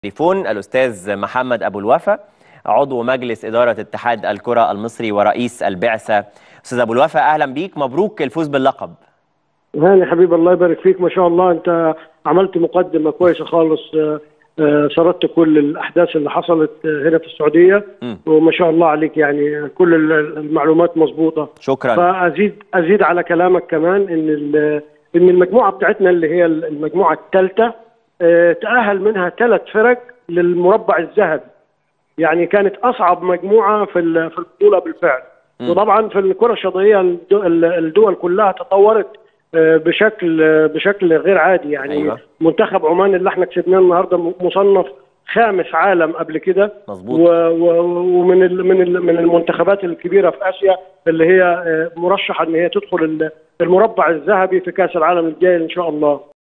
تليفون الأستاذ محمد أبو الوفا عضو مجلس إدارة اتحاد الكرة المصري ورئيس البعثة أستاذ أبو الوفا أهلا بيك مبروك الفوز باللقب هاني حبيب الله يبارك فيك ما شاء الله انت عملت مقدمه كويسه خالص آه، آه، سردت كل الاحداث اللي حصلت آه، هنا في السعوديه مم. وما شاء الله عليك يعني كل ال- المعلومات مظبوطه شكرا فازيد ازيد على كلامك كمان ان ال- ان المجموعه بتاعتنا اللي هي المجموعه الثالثه تاهل منها ثلاث فرق للمربع الذهبي يعني كانت اصعب مجموعه في ال- في البطوله بالفعل مم. وطبعا في الكره الشاطئيه الدو- ال- الدول كلها تطورت آه، بشكل آه، بشكل غير عادي يعني أيوة. منتخب عمان اللي احنا كسبناه النهارده م- مصنف خامس عالم قبل كده مظبوط و- و- ومن ال من ال من المنتخبات الكبيره في اسيا اللي هي آه، مرشحه ان هي تدخل ال- المربع الذهبي في كاس العالم الجاي ان شاء الله